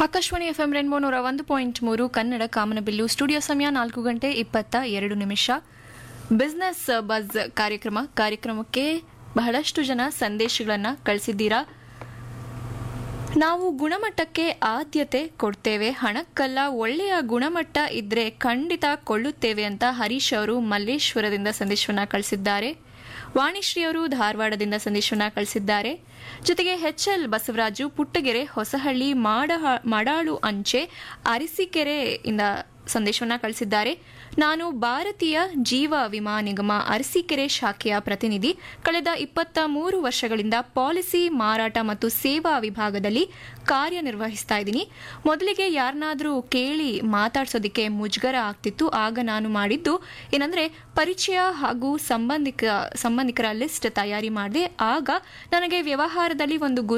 Akashvani F M ರೆನ್ಬೋ ನೂರ ಒಂದು point ಮೂರು ಕನ್ನಡ ಕಾಮನಬಿಲ್ಲು ಸ್ಟುಡಿಯೋ ಸಮಯ ನಾಲ್ಕು ಗಂಟೆ ಇಪ್ಪತ್ತ ಎರಡು ನಿಮಿಷ ಬಿಸ್ನೆಸ್ ಬಜ್ ಕಾರ್ಯಕ್ರಮ ಕಾರ್ಯಕ್ರಮಕ್ಕೆ ಬಹಳಷ್ಟು ಜನ ಸಂದೇಶಗಳನ್ನ ಕಳಿಸಿದ್ದೀರಾ ನಾವು ಗುಣಮಟ್ಟಕ್ಕೆ ಆದ್ಯತೆ ಕೊಡ್ತೇವೆ ಹಣಕ್ಕಲ್ಲ ಒಳ್ಳೆಯ ಗುಣಮಟ್ಟ ಇದ್ರೆ ಖಂಡಿತ ಕೊಳ್ಳುತ್ತೇವೆ ಅಂತ ಹರೀಶ್ ಅವರು ಮಲ್ಲೇಶ್ವರದಿಂದ ಸಂದೇಶವನ್ನ ಕಳಿಸಿದ್ದಾರೆ ವಾಣಿಶ್ರೀ ಅವರು ಧಾರವಾಡದಿಂದ ಸಂದೇಶವನ್ನ ಕಳಿಸಿದ್ದಾರೆ ಜೊತೆಗೆ ಎಚ್ ಎಲ್ ಬಸವರಾಜು ಪುಟ್ಟಗೆರೆ ಹೊಸಹಳ್ಳಿ ಮಾಡಹ- ಮಾಡಾಳು ಅಂಚೆ ಅರಸೀಕೆರೆ ಇಂದ ಸಂದೇಶವನ್ನ ಕಳಿಸಿದ್ದಾರೆ ನಾನು ಭಾರತೀಯ ಜೀವ ವಿಮಾ ನಿಗಮ ಅರಸೀಕೆರೆ ಶಾಖೆಯ ಪ್ರತಿನಿಧಿ ಕಳೆದ ಇಪ್ಪತ್ತ ಮೂರು ವರ್ಷಗಳಿಂದ ಪಾಲಿಸಿ ಮಾರಾಟ ಮತ್ತು ಸೇವಾ ವಿಭಾಗದಲ್ಲಿ ಕಾರ್ಯನಿರ್ವಹಿಸ್ತಾ ಇದ್ದೀನಿ ಮೊದಲಿಗೆ ಯಾರನ್ನಾದ್ರೂ ಕೇಳಿ ಮಾತಾಡ್ಸೋದಕ್ಕೆ ಮುಜುಗರ ಆಗ್ತಿತ್ತು ಆಗ ನಾನು ಮಾಡಿದ್ದು ಏನಂದ್ರೆ ಪರಿಚಯ ಹಾಗೂ ಸಂಬಂಧಿಕ ಸಂಬಂಧಿಕರ ಲಿಸ್ಟ್ ತಯಾರಿ ಮಾಡಿದೆ ಆಗ ನನಗೆ ವ್ಯವಹಾರದಲ್ಲಿ ಒಂದು ಗುರು